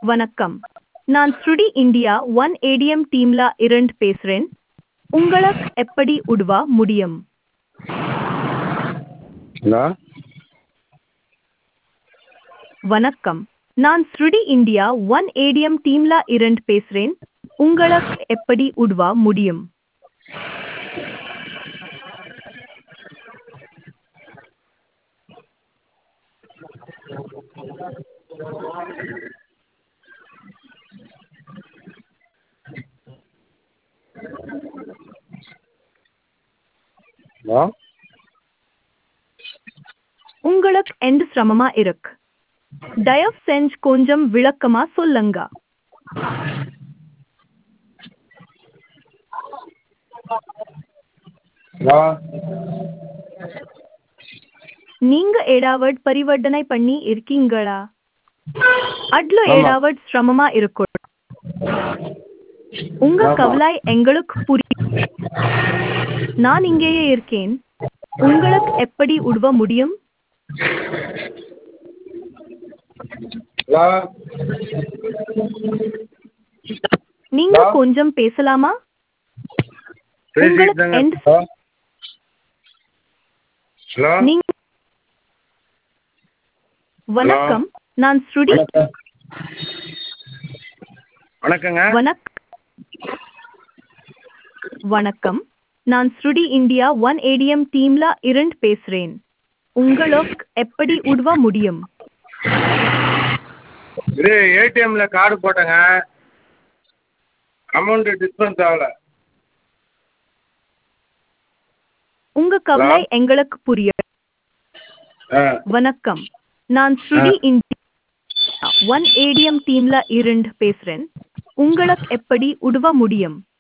வணக்கம் நான் ஸ்ருடி இந்தியா ஒன் ஏடிஎம் டீம்ல இருந்து பேசுறேன் உங்களுக்கு எப்படி உதவ முடியும் ஹலோ வணக்கம் நான் ஸ்ருடி இந்தியா ஒன் ஏடிஎம் டீம்ல இருந்து பேசுறேன் உங்களுக்கு எப்படி உதவ முடியும் ஹலோ உங்களுக்கு எந்த சிரமமா இருக்கு தயவு செஞ்சு கொஞ்சம் விளக்கமா சொல்லுங்க ஹலோ நீங்க ஏதாவது பரிவர்த்தனை பண்ணி இருக்கீங்களா அட்ல ஆமா. ஏதாவது சிரமமா இருக்கும் உங்க ஆமா. கவலை எங்களுக்கு புரியும் நான் இங்கேயே இருக்கேன் உங்களுக்கு எப்படி உதவ முடியும் ஹலோ நீங்க ஹலோ. கொஞ்சம் பேசலாமா பேசிட்டு உங்களுக்கு தாங்க எந்த- ஹலோ ஹலோ நீங்க வணக்கம் நான் ஸ்ருடி வணக்கம் வணக்கங்க வணக் வணக்கம் நான் ஸ்ருடி இந்தியா ஒன் ஏடிஎம் டீம்ல இருந்து பேசுறேன் உங்களுக்கு எப்படி உதவ முடியும் இது ஏடிஎம்ல கார்டு போட்டேங்க அமௌண்ட் டிஸ்பென்ஸ் ஆகல உங்க கவலை ஹலோ. எங்களுக்கு புரியும் ஆ வணக்கம் நான் ஸ்ருடி இந்தியா ஒன் ஏடிஎம் டீம்ல இருந்து பேசுறேன் உங்களுக்கு எப்படி உதவ முடியும்